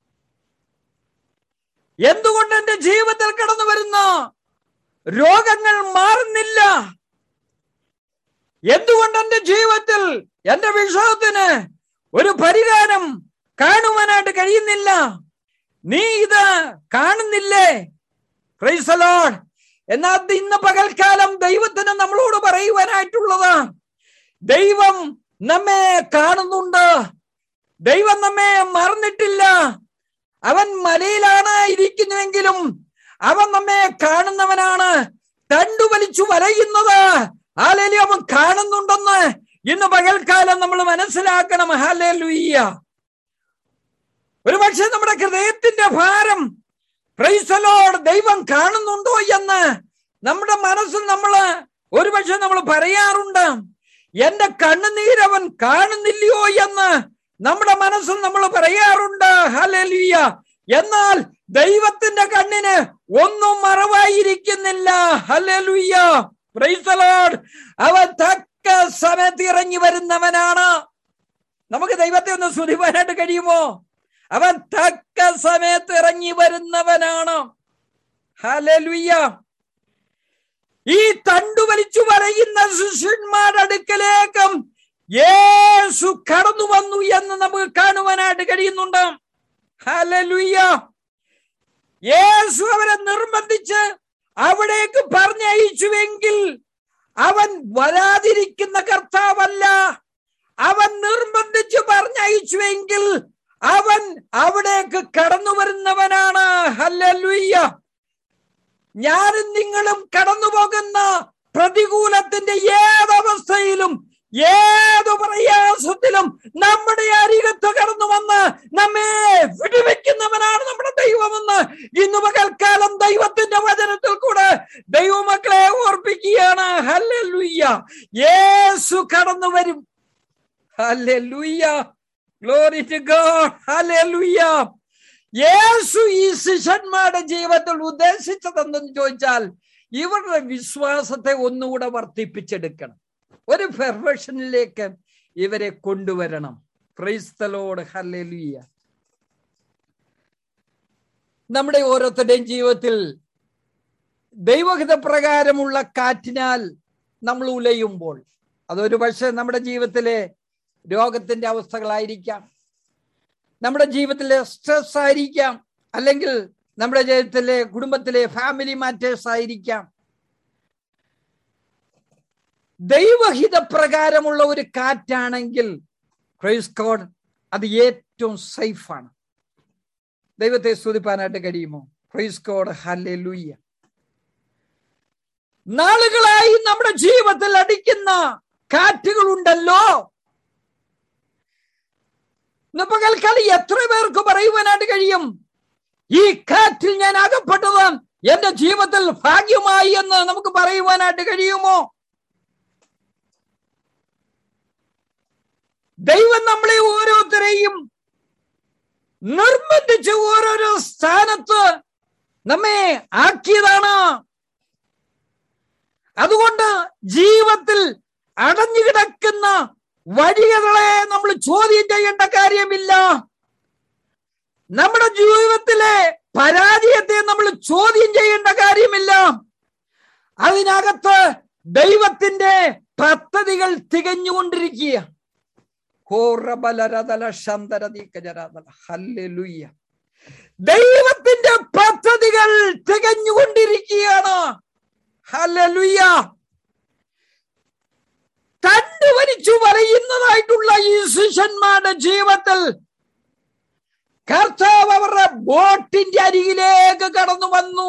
എന്തുകൊണ്ട് എന്റെ ജീവിതത്തിൽ കടന്നു വരുന്ന രോഗങ്ങൾ മാറുന്നില്ല എന്തുകൊണ്ട് എന്റെ ജീവിതത്തിൽ എന്റെ വിഷയത്തിന് ഒരു പരിഹാരം കാണുവാനായിട്ട് കഴിയുന്നില്ല നീ ഇത് കാണുന്നില്ലേ ക്രൈസലോൺ എന്നാൽ ഇന്ന് പകൽക്കാലം ദൈവത്തിന് നമ്മളോട് പറയുവാനായിട്ടുള്ളത് ദൈവം നമ്മെ കാണുന്നുണ്ട് ദൈവം നമ്മെ മറന്നിട്ടില്ല അവൻ മലയിലാണ് ഇരിക്കുന്നുവെങ്കിലും അവൻ നമ്മെ കാണുന്നവനാണ് തണ്ടു വലിച്ചു വലയുന്നത് ഹാലേലി അവൻ കാണുന്നുണ്ടെന്ന് ഇന്ന് പകൽക്കാലം നമ്മൾ മനസ്സിലാക്കണം ഹാലേലുയ്യ ഒരു പക്ഷെ നമ്മുടെ ഹൃദയത്തിന്റെ ഭാരം പ്രൈസലോട് ദൈവം കാണുന്നുണ്ടോ എന്ന് നമ്മുടെ മനസ്സിൽ നമ്മൾ ഒരുപക്ഷെ നമ്മൾ പറയാറുണ്ട് എന്റെ കണ്ണുനീരവൻ കാണുന്നില്ലയോ എന്ന് നമ്മുടെ മനസ്സിൽ നമ്മൾ പറയാറുണ്ട് ഹലലിയ എന്നാൽ ദൈവത്തിന്റെ കണ്ണിന് ഒന്നും മറവായിരിക്കുന്നില്ല ഹലലുയ്യ പ്രൈസലോഡ് അവൻ തക്ക സമയത്ത് ഇറങ്ങി വരുന്നവനാണ് നമുക്ക് ദൈവത്തെ ഒന്ന് സ്തുതിപ്പാനായിട്ട് കഴിയുമോ അവൻ തക്ക സമയത്ത് ഇറങ്ങി വരുന്നവനാണ് ഹലലുയ്യ ഈ തണ്ടു വലിച്ചു പറയുന്ന ശിഷ്യന്മാരുടെ അടുക്കലേക്കും യേശു കടന്നു വന്നു എന്ന് നമുക്ക് കാണുവാനായിട്ട് കഴിയുന്നുണ്ട് ഹലലുയ്യ യേശു അവരെ നിർബന്ധിച്ച് അവിടേക്ക് പറഞ്ഞയച്ചുവെങ്കിൽ അവൻ വരാതിരിക്കുന്ന കർത്താവല്ല അവൻ നിർബന്ധിച്ച് പറഞ്ഞയച്ചുവെങ്കിൽ അവൻ അവിടേക്ക് കടന്നു വരുന്നവനാണ് ഹല്ലുയ്യ ഞാനും നിങ്ങളും കടന്നു പോകുന്ന പ്രതികൂലത്തിന്റെ ഏതവസ്ഥയിലും ഏതു പ്രയാസത്തിലും നമ്മുടെ അരികത്ത് കടന്നു വന്ന് നമ്മെ വിടുവിക്കുന്നവനാണ് നമ്മുടെ ദൈവമെന്ന് ഇന്ന് പകൽക്കാലം ദൈവത്തിന്റെ വചനത്തിൽ കൂടെ ദൈവമക്കളെ ഓർപ്പിക്കുകയാണ് ഹല്ലുയ്യ യേസു കടന്നു വരും hallelujah glory to God hallelujah യേശു ഈ ശിഷ്യന്മാരുടെ ജീവിതത്തിൽ ഉദ്ദേശിച്ചതെന്തെന്ന് ചോദിച്ചാൽ ഇവരുടെ വിശ്വാസത്തെ ഒന്നുകൂടെ വർദ്ധിപ്പിച്ചെടുക്കണം ഒരു പെർഫെക്ഷനിലേക്ക് ഇവരെ കൊണ്ടുവരണം ക്രൈസ്തലോട് ഹല്ലുയ്യ നമ്മുടെ ഓരോരുത്തരുടെയും ജീവിതത്തിൽ ദൈവഹിത പ്രകാരമുള്ള കാറ്റിനാൽ നമ്മൾ ഉലയുമ്പോൾ അതൊരു പക്ഷേ നമ്മുടെ ജീവിതത്തിലെ രോഗത്തിന്റെ അവസ്ഥകളായിരിക്കാം നമ്മുടെ ജീവിതത്തിലെ സ്ട്രെസ് ആയിരിക്കാം അല്ലെങ്കിൽ നമ്മുടെ ജീവിതത്തിലെ കുടുംബത്തിലെ ഫാമിലി മാറ്റേഴ്സ് ആയിരിക്കാം ദൈവഹിത പ്രകാരമുള്ള ഒരു കാറ്റാണെങ്കിൽ ക്രൈസ് കോഡ് അത് ഏറ്റവും സേഫാണ് ദൈവത്തെ സ്തുതിപ്പാനായിട്ട് കഴിയുമോ ക്രൈസ് കോഡ് ഹല്ലെ ലൂയ്യ നാളുകളായി നമ്മുടെ ജീവിതത്തിൽ അടിക്കുന്ന കാറ്റുകളുണ്ടല്ലോ ഇന്ന് പകൽക്കാലം എത്ര പേർക്ക് പറയുവാനായിട്ട് കഴിയും ഈ കാറ്റിൽ ഞാൻ അകപ്പെട്ടത് എന്റെ ജീവിതത്തിൽ ഭാഗ്യമായി എന്ന് നമുക്ക് പറയുവാനായിട്ട് കഴിയുമോ ദൈവം നമ്മളെ ഓരോരുത്തരെയും നിർബന്ധിച്ച് ഓരോരോ സ്ഥാനത്ത് നമ്മെ ആക്കിയതാണ് അതുകൊണ്ട് ജീവിതത്തിൽ അടഞ്ഞു കിടക്കുന്ന വഴികളെ നമ്മൾ ചോദ്യം ചെയ്യേണ്ട കാര്യമില്ല നമ്മുടെ ജീവിതത്തിലെ പരാജയത്തെ നമ്മൾ ചോദ്യം ചെയ്യേണ്ട കാര്യമില്ല അതിനകത്ത് ദൈവത്തിന്റെ പദ്ധതികൾ തികഞ്ഞുകൊണ്ടിരിക്കുക ദൈവത്തിന്റെ പദ്ധതികൾ തികഞ്ഞുകൊണ്ടിരിക്കുകയാണ് ഹല്ലുയ്യ തണ്ടു വലിച്ചു പറയുന്നതായിട്ടുള്ള ഈ ശിഷ്യന്മാരുടെ ജീവിതത്തിൽ കർത്താവ് അവരുടെ ബോട്ടിന്റെ അരികിലേക്ക് കടന്നു വന്നു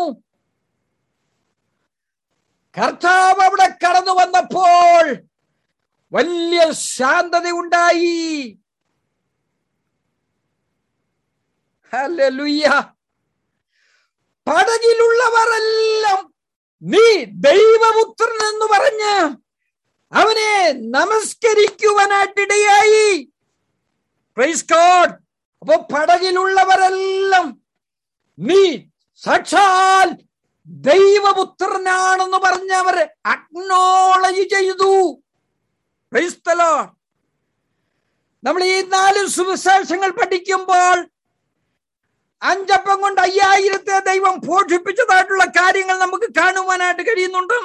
കർത്താവ് അവിടെ കടന്നു വന്നപ്പോൾ വലിയ ശാന്തത ഉണ്ടായി ഹല്ലേലൂയ പടകിലുള്ളവരെല്ലാം നീ ദൈവപുത്രൻ എന്ന് പറഞ്ഞ് അവനെ നമസ്കരിക്കുവാനായിട്ടിടയായി പ്രൈസ് ഗോഡ് അപ്പൊ പടകിലുള്ളവരെല്ലാം നീ സാക്ഷാൽ ദൈവപുത്രനാണെന്ന് പറഞ്ഞ് അവർ അക്നോളജ് ചെയ്തു ക്രൈസ്തലോ നമ്മൾ ഈ നാല് സുവിശേഷങ്ങൾ പഠിക്കുമ്പോൾ അഞ്ചപ്പം കൊണ്ട് അയ്യായിരത്തെ ദൈവം പോഷിപ്പിച്ചതായിട്ടുള്ള കാര്യങ്ങൾ നമുക്ക് കാണുവാനായിട്ട് കഴിയുന്നുണ്ട്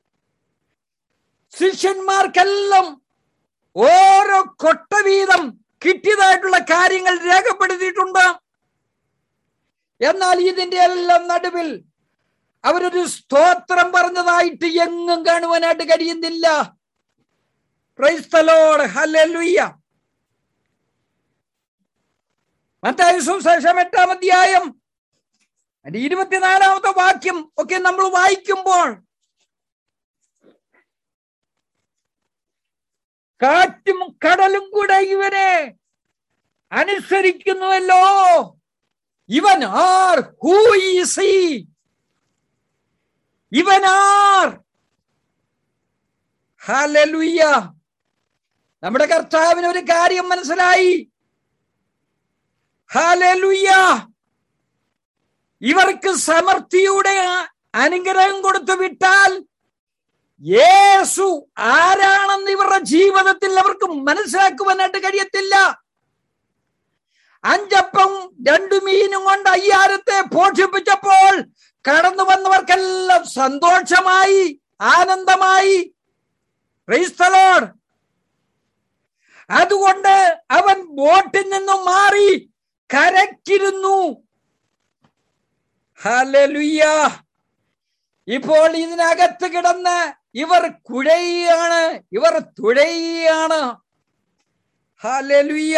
ശിഷ്യന്മാർക്കെല്ലാം ഓരോ കൊട്ട വീതം കിട്ടിയതായിട്ടുള്ള കാര്യങ്ങൾ രേഖപ്പെടുത്തിയിട്ടുണ്ട് എന്നാൽ ഇതിന്റെ എല്ലാം നടുവിൽ അവരൊരു സ്തോത്രം പറഞ്ഞതായിട്ട് എങ്ങും കാണുവാനായിട്ട് കഴിയുന്നില്ല ക്രൈസ്തലോട് ഹല്ലുയ്യ മത്തായ സുശേഷം എട്ടാം അധ്യായം അതിന്റെ ഇരുപത്തിനാലാമത്തെ വാക്യം ഒക്കെ നമ്മൾ വായിക്കുമ്പോൾ കാറ്റും കടലും കൂടെ ഇവരെ അനുസരിക്കുന്നുവല്ലോ ഇവൻ ആർ ഹൂ ഈസ് ഹി ഇവൻ ആർ ഹല്ലേലൂയ നമ്മുടെ കർത്താവിന് ഒരു കാര്യം മനസ്സിലായി ഹല്ലേലൂയ ഇവർക്ക് സമൃദ്ധിയുടെ അനുഗ്രഹം കൊടുത്തു വിട്ടാൽ യേസു ആരാണെന്ന് ഇവരുടെ ജീവിതത്തിൽ അവർക്ക് മനസ്സിലാക്കുവാനായിട്ട് കഴിയത്തില്ല അഞ്ചപ്പം രണ്ടു മീനും കൊണ്ട് അയ്യായിരത്തെ പോഷിപ്പിച്ചപ്പോൾ കടന്നു വന്നവർക്കെല്ലാം സന്തോഷമായി ആനന്ദമായി ക്രൈസ്തലോട് അതുകൊണ്ട് അവൻ ബോട്ടിൽ നിന്നും മാറി കരക്കിരുന്നു ഹല്ലേലൂയ ഇപ്പോൾ ഇതിനകത്ത് കിടന്ന് ഇവർ കുഴയാണ് ഇവർ തുഴയാണ് ഹല്ലേലൂയ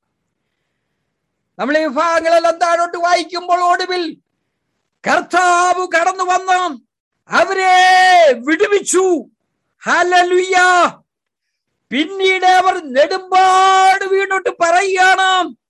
നമ്മൾ ഈ ഭാഗങ്ങളെല്ലാം താഴോട്ട് വായിക്കുമ്പോൾ ഒടുവിൽ കർത്താവ് കടന്നു വന്ന് അവരെ വിടുവിച്ചു ഹല്ലേലൂയ പിന്നീട് അവർ നെടുമ്പാട് വീണിട്ട് പറയുകയാണ്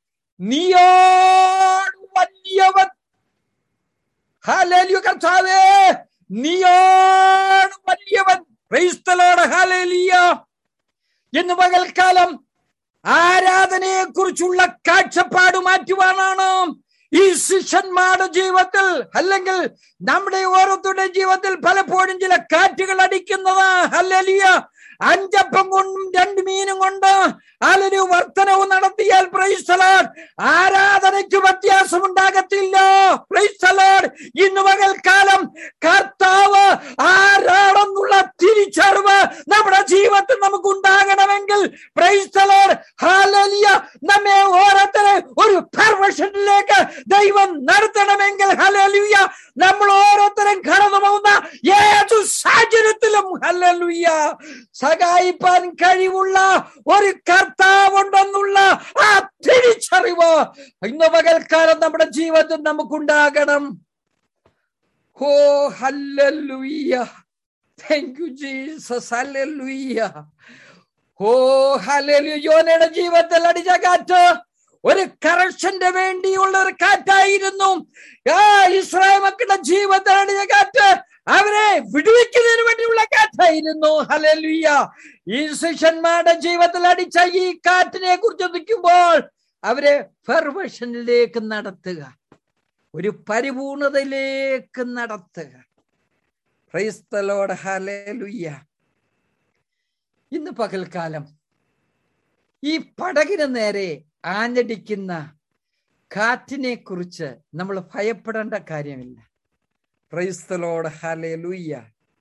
നീയോട് വലിയവൻ ഹാലേലിയ കർത്താവേ നീയാണ് വലിയവൻ ക്രൈസ്തലോട് ഹാലേലിയ എന്ന് പകൽക്കാലം ആരാധനയെ കുറിച്ചുള്ള കാഴ്ചപ്പാട് മാറ്റുവാനാണ് ഈ ശിഷ്യന്മാരുടെ ജീവിതത്തിൽ അല്ലെങ്കിൽ നമ്മുടെ ഓരോരുത്തരുടെ ജീവിതത്തിൽ പലപ്പോഴും ചില കാറ്റുകൾ അടിക്കുന്നത് ഹല്ലലിയ അഞ്ചപ്പം കൊണ്ടും രണ്ട് മീനും കൊണ്ട് അലൊരു വർധനവ് നടത്തിയാൽ പ്രൈസ്തലാഡ് ആരാധനയ്ക്ക് വ്യത്യാസം ഉണ്ടാകത്തില്ല പ്രൈസ്തലാഡ് ഇന്ന് പകൽക്കാലം കർത്താവ് ആരാണെന്നുള്ള തിരിച്ചറിവ് നമ്മുടെ ജീവിതത്തിൽ നമുക്ക് ഉണ്ടാകണമെങ്കിൽ പ്രൈസ്തലാഡ് ഹാലലിയ നമ്മെ ഓരോരുത്തരെ ഒരു പെർവഷനിലേക്ക് ദൈവം നടത്തണമെങ്കിൽ ഹലലുയ നമ്മൾ ഓരോരുത്തരും കടന്നു പോകുന്ന ഏതു സാഹചര്യത്തിലും ഹലലുയ സഹായിപ്പാൻ കഴിവുള്ള ഒരു കർത്താവുണ്ടെന്നുള്ള ആ തിരിച്ചറിവ് ഇന്ന് പകൽക്കാലം നമ്മുടെ ജീവിതത്തിൽ നമുക്കുണ്ടാകണം oh hallelujah thank you Jesus hallelujah oh hallelujah യോനയുടെ ജീവിതത്തിൽ അടിച്ച കാറ്റ് ഒരു കറക്ഷന്റെ വേണ്ടിയുള്ള ഒരു കാറ്റായിരുന്നു ആ ഇസ്രായേൽ മക്കളുടെ ജീവിതത്തിൽ അടിച്ച കാറ്റ് അവരെ വിടുവിക്കുന്നതിന് വേണ്ടിയുള്ള കാറ്റായിരുന്നു ഹലലുയ്യ ഈ ശിഷ്യന്മാരുടെ ജീവിതത്തിൽ അടിച്ച ഈ കാറ്റിനെ കുറിച്ച് നിൽക്കുമ്പോൾ അവരെ ഫെർവേഷനിലേക്ക് നടത്തുക ഒരു പരിപൂർണതയിലേക്ക് നടത്തുക ക്രൈസ്തലോട് ഹലലുയ്യ ഇന്ന് പകൽക്കാലം ഈ പടകിന് നേരെ ആഞ്ഞടിക്കുന്ന കാറ്റിനെ കുറിച്ച് നമ്മൾ ഭയപ്പെടേണ്ട കാര്യമില്ല ക്രൈസ്തലോട് ഹലലുയ്യ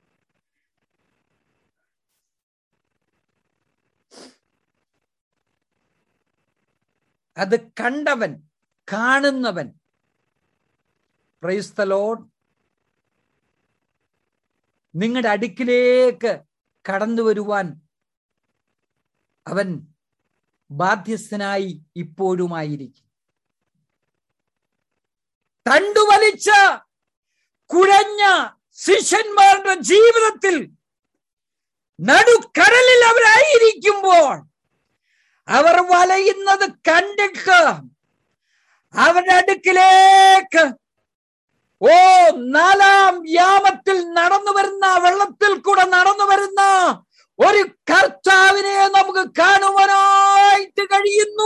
അത് കണ്ടവൻ കാണുന്നവൻ ക്രൈസ്തലോട് നിങ്ങളുടെ അടുക്കിലേക്ക് കടന്നു വരുവാൻ അവൻ ബാധ്യസ്ഥനായി ഇപ്പോഴുമായിരിക്കും തണ്ടുവലിച്ച കുഴഞ്ഞ ശിഷ്യന്മാരുടെ ജീവിതത്തിൽ നടുക്കടലിൽ അവരായിരിക്കുമ്പോൾ അവർ വലയുന്നത് കണ്ടിട്ട് അവരുടെ അടുക്കിലേക്ക് ഓ നാലാം യാമത്തിൽ നടന്നു വരുന്ന വെള്ളത്തിൽ കൂടെ നടന്നു വരുന്ന ഒരു കർത്താവിനെ നമുക്ക് കാണുവാനായിട്ട് കഴിയുന്നു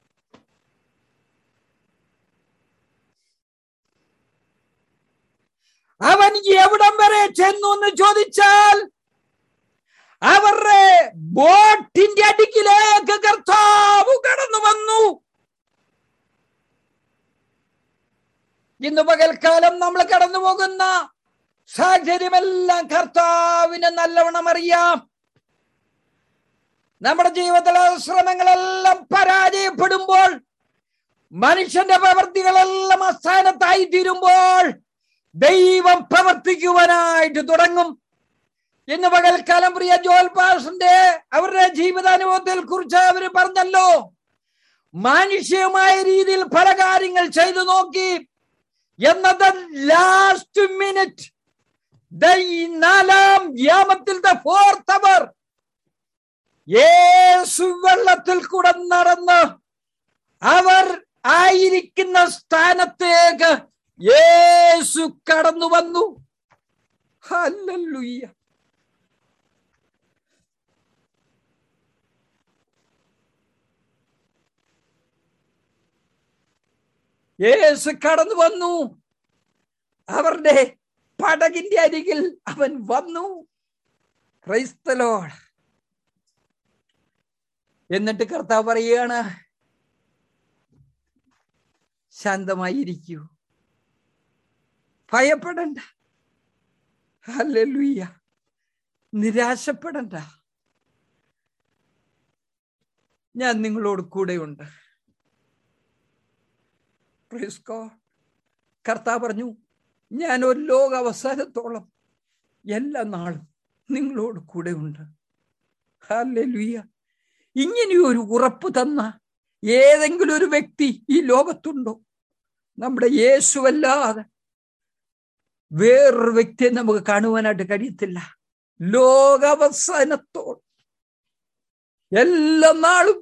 അവൻ എവിടം വരെ ചെന്നു എന്ന് ചോദിച്ചാൽ അവരുടെ ബോട്ടിന്റെ അടുക്കിലേക്ക് കർത്താവ് കടന്നു വന്നു ഇന്ന് പകൽക്കാലം നമ്മൾ കടന്നു പോകുന്ന സാഹചര്യമെല്ലാം കർത്താവിന് നല്ലവണ്ണം അറിയാം നമ്മുടെ ജീവിതത്തിലെ ശ്രമങ്ങളെല്ലാം പരാജയപ്പെടുമ്പോൾ മനുഷ്യന്റെ പ്രവൃത്തികളെല്ലാം അസ്ഥാനത്തായി തീരുമ്പോൾ ദൈവം പ്രവർത്തിക്കുവാനായിട്ട് തുടങ്ങും ഇന്ന് പകൽക്കാലം പ്രിയ ജോൽ പാസിന്റെ അവരുടെ ജീവിതാനുഭവത്തിൽ കുറിച്ച് അവര് പറഞ്ഞല്ലോ മാനുഷികമായ രീതിയിൽ പല കാര്യങ്ങൾ ചെയ്തു നോക്കി എന്നത് ലാസ്റ്റ് മിനിറ്റ് നാലാം യാമത്തിൽ ദ ഫോർത്ത് അവർ യേശു വെള്ളത്തിൽ കൂടെ നടന്ന് അവർ ആയിരിക്കുന്ന സ്ഥാനത്തേക്ക് യേശു കടന്നു വന്നു ഹല്ലേലൂയ യേശു കടന്നു വന്നു അവരുടെ പടകിന്റെ അരികിൽ അവൻ വന്നു ക്രൈസ്തലോ എന്നിട്ട് കർത്താവ് പറയുകയാണ് ശാന്തമായിരിക്കൂ ഭയപ്പെടണ്ട ഹല്ലേലൂയ നിരാശപ്പെടണ്ട ഞാൻ നിങ്ങളോട് കൂടെയുണ്ട് Praise God. കർത്താവ് പറഞ്ഞു ഞാൻ ഒരു ലോക അവസാനത്തോളം എല്ലാ നാളും നിങ്ങളോട് കൂടെ ഉണ്ട് ഹല്ലേലൂയ ഇങ്ങനെയൊരു ഉറപ്പ് തന്ന ഏതെങ്കിലും ഒരു വ്യക്തി ഈ ലോകത്തുണ്ടോ നമ്മുടെ യേശുവല്ലാതെ വേറൊരു വ്യക്തിയെ നമുക്ക് കാണുവാനായിട്ട് കഴിയത്തില്ല ലോകാവസാനത്തോൾ എല്ലാ നാളും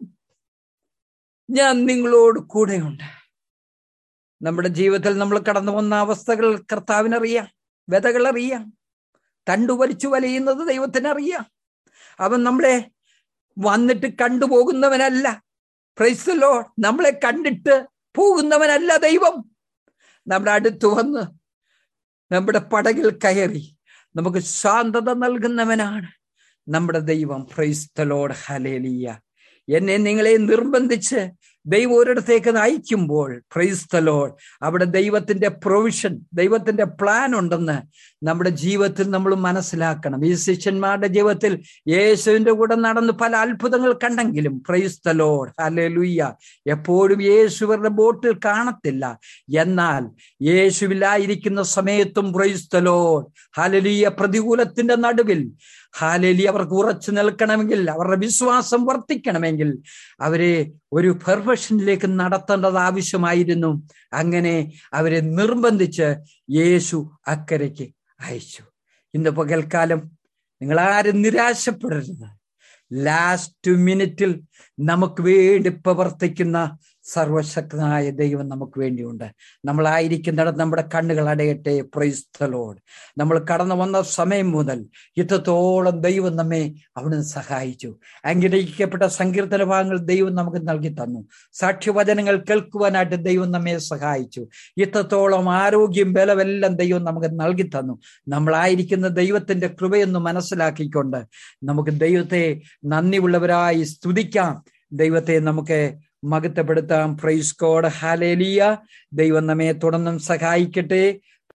ഞാൻ നിങ്ങളോട് കൂടെയുണ്ട് നമ്മുടെ ജീവിതത്തിൽ നമ്മൾ കടന്നു വന്ന അവസ്ഥകൾ കർത്താവിനറിയാം വ്യതകൾ അറിയാം തണ്ടു വലിച്ചു വലയുന്നത് ദൈവത്തിനറിയാം അവൻ നമ്മളെ വന്നിട്ട് കണ്ടുപോകുന്നവനല്ല പ്രൈസലോ നമ്മളെ കണ്ടിട്ട് പോകുന്നവനല്ല ദൈവം നമ്മുടെ അടുത്ത് വന്ന് നമ്മുടെ പടകിൽ കയറി നമുക്ക് ശാന്തത നൽകുന്നവനാണ് നമ്മുടെ ദൈവം പ്രൈസ്തലോട് ഹലേലിയ എന്നെ നിങ്ങളെ നിർബന്ധിച്ച് ദൈവം ഒരിടത്തേക്ക് നയിക്കുമ്പോൾ പ്രൈസ്തലോൾ അവിടെ ദൈവത്തിന്റെ പ്രൊവിഷൻ ദൈവത്തിന്റെ പ്ലാൻ ഉണ്ടെന്ന് നമ്മുടെ ജീവിതത്തിൽ നമ്മൾ മനസ്സിലാക്കണം ഈ ശിഷ്യന്മാരുടെ ജീവിതത്തിൽ യേശുവിന്റെ കൂടെ നടന്ന് പല അത്ഭുതങ്ങൾ കണ്ടെങ്കിലും പ്രൈസ്തലോൾ ഹലേലുയ്യ എപ്പോഴും യേശുവരുടെ ബോട്ടിൽ കാണത്തില്ല എന്നാൽ യേശുവിലായിരിക്കുന്ന സമയത്തും പ്രൈസ്തലോൾ ഹലലിയ പ്രതികൂലത്തിന്റെ നടുവിൽ ഹാലേലി അവർക്ക് ഉറച്ചു നിൽക്കണമെങ്കിൽ അവരുടെ വിശ്വാസം വർദ്ധിക്കണമെങ്കിൽ അവരെ ഒരു പെർഫെക്ഷനിലേക്ക് നടത്തേണ്ടത് ആവശ്യമായിരുന്നു അങ്ങനെ അവരെ നിർബന്ധിച്ച് യേശു അക്കരയ്ക്ക് അയച്ചു ഇന്ന് പകൽക്കാലം നിങ്ങൾ ആരും നിരാശപ്പെടരുത് ലാസ്റ്റ് മിനിറ്റിൽ നമുക്ക് വേണ്ടി പ്രവർത്തിക്കുന്ന സർവശക്തനായ ദൈവം നമുക്ക് വേണ്ടിയുണ്ട് നമ്മളായിരിക്കുന്നിടത്ത് നമ്മുടെ കണ്ണുകൾ അടയട്ടെ പ്രൈസ്തലോട് നമ്മൾ കടന്നു വന്ന സമയം മുതൽ ഇത്രത്തോളം ദൈവം നമ്മെ അവിടുന്ന് സഹായിച്ചു അനുഗ്രഹിക്കപ്പെട്ട സങ്കീർത്തന ഭാഗങ്ങൾ ദൈവം നമുക്ക് നൽകി തന്നു സാക്ഷ്യവചനങ്ങൾ കേൾക്കുവാനായിട്ട് ദൈവം നമ്മെ സഹായിച്ചു ഇത്രത്തോളം ആരോഗ്യം ബലമെല്ലാം ദൈവം നമുക്ക് നൽകി തന്നു നമ്മളായിരിക്കുന്ന ദൈവത്തിന്റെ കൃപയെന്ന് മനസ്സിലാക്കിക്കൊണ്ട് നമുക്ക് ദൈവത്തെ നന്ദിയുള്ളവരായി സ്തുതിക്കാം ദൈവത്തെ നമുക്ക് മകത്തപ്പെടുത്താം പ്രൈസ് കോഡ് ഹാലേലിയ ദൈവം നമ്മെ തുടർന്നും സഹായിക്കട്ടെ